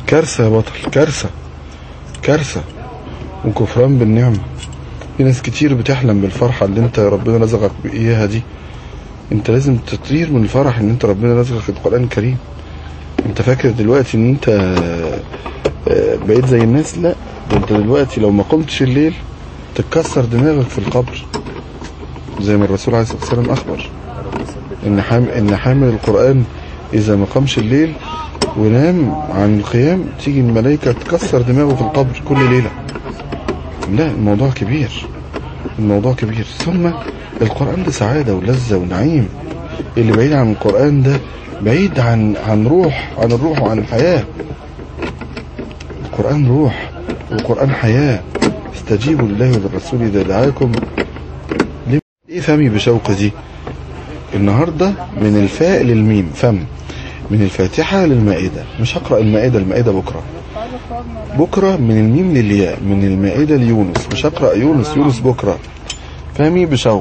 كارثة يا بطل كارثة كارثة وكفران بالنعمة في ناس كتير بتحلم بالفرحة اللي انت ربنا رزقك بإياها دي انت لازم تطير من الفرح ان انت ربنا رزقك القرآن الكريم انت فاكر دلوقتي ان انت آه، بقيت زي الناس لا ده انت دلوقتي لو ما قمتش الليل تتكسر دماغك في القبر زي ما الرسول عليه الصلاة والسلام أخبر إن حام إن حامل القرآن إذا ما قامش الليل ونام عن القيام تيجي الملائكة تكسر دماغه في القبر كل ليلة لا الموضوع كبير الموضوع كبير ثم القرآن ده سعادة ولذة ونعيم اللي بعيد عن القرآن ده بعيد عن عن روح عن الروح وعن الحياة القرآن روح والقرآن حياة استجيبوا لله وللرسول إذا دعاكم ليه ايه فمي بشوق دي النهاردة من الفاء للميم فم من الفاتحة للمائدة مش هقرأ المائدة المائدة بكرة بكرة من الميم للياء من المائدة ليونس مش هقرأ يونس يونس بكرة فمي بشوق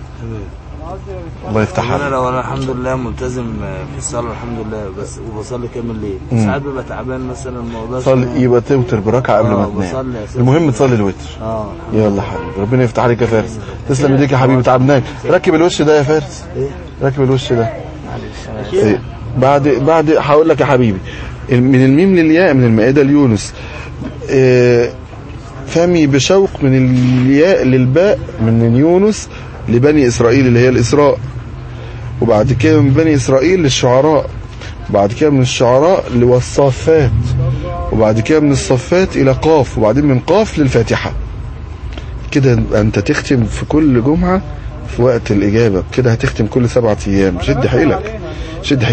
الله يفتح انا عليك لو انا الحمد لله ملتزم في الصلاه الحمد لله بس وبصلي كامل الليل ساعات ببقى تعبان مثلا الموضوع صلي يبقى توتر بركعة قبل ما آه، تنام بصلي أساساً. المهم تصلي الوتر اه يلا حبيبي ربنا يفتح عليك يا فارس تسلم ايديك يا حبيبي تعبناك ركب الوش ده يا فارس ايه ركب الوش ده معلش إيه. بعد بعد هقول لك يا حبيبي من الميم للياء من المائدة ليونس إيه، فمي بشوق من الياء للباء من يونس لبني إسرائيل اللي هي الإسراء وبعد كده من بني إسرائيل للشعراء وبعد كده من الشعراء للصافات وبعد كده من الصفات إلى قاف وبعدين من قاف للفاتحة كده يبقى أنت تختم في كل جمعة في وقت الإجابة كده هتختم كل سبعة أيام شد حيلك شد حيلك